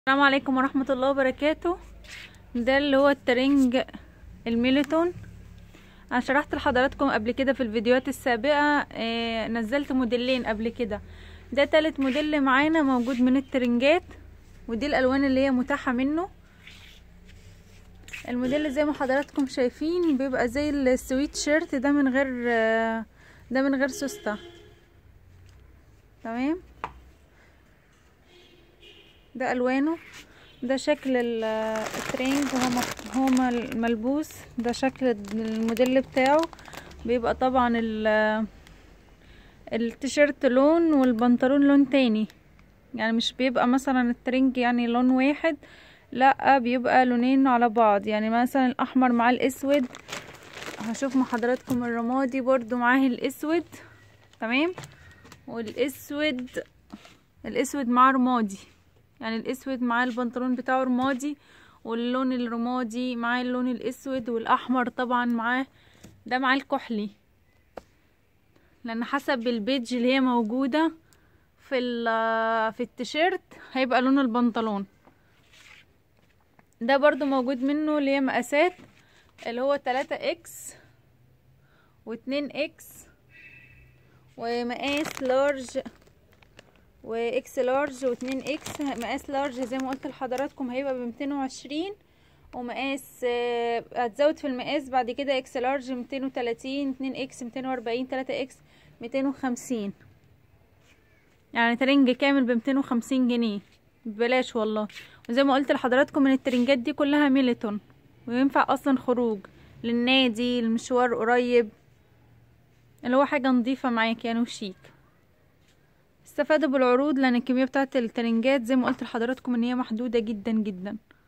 السلام عليكم ورحمة الله وبركاته ده اللي هو الترنج الميلتون انا شرحت لحضراتكم قبل كده في الفيديوهات السابقة آه نزلت موديلين قبل كده ده تالت موديل معانا موجود من الترنجات ودي الالوان اللي هي متاحة منه الموديل زي ما حضراتكم شايفين بيبقى زي السويت شيرت ده من غير آه ده من غير سوسته تمام ده الوانه ده شكل الترنج هو هو الملبوس ده شكل الموديل بتاعه بيبقى طبعا التيشيرت لون والبنطلون لون تاني يعني مش بيبقى مثلا الترنج يعني لون واحد لا بيبقى لونين على بعض يعني مثلا الاحمر مع الاسود هشوف مع حضراتكم الرمادي برضو معاه الاسود تمام والاسود الاسود مع رمادي يعني الاسود مع البنطلون بتاعه رمادي واللون الرمادي مع اللون الاسود والاحمر طبعا معاه ده مع الكحلي لان حسب البيج اللي هي موجوده في في التيشيرت هيبقى لون البنطلون ده برضو موجود منه اللي هي مقاسات اللي هو 3 اكس واتنين اكس ومقاس لارج واكس لارج واتنين اكس مقاس لارج زي ما قلت لحضراتكم هيبقى بمتين وعشرين ومقاس هتزود في المقاس بعد كده اكس لارج ميتين وتلاتين اتنين اكس ميتين واربعين تلاتة اكس ميتين وخمسين يعني ترنج كامل بمتين وخمسين جنيه ببلاش والله وزي ما قلت لحضراتكم ان الترنجات دي كلها ميلتون وينفع اصلا خروج للنادي المشوار قريب اللي هو حاجة نظيفة معاك يعني وشيك استفادوا بالعروض لان الكميه بتاعه الترنجات زي ما قلت لحضراتكم ان هي محدوده جدا جدا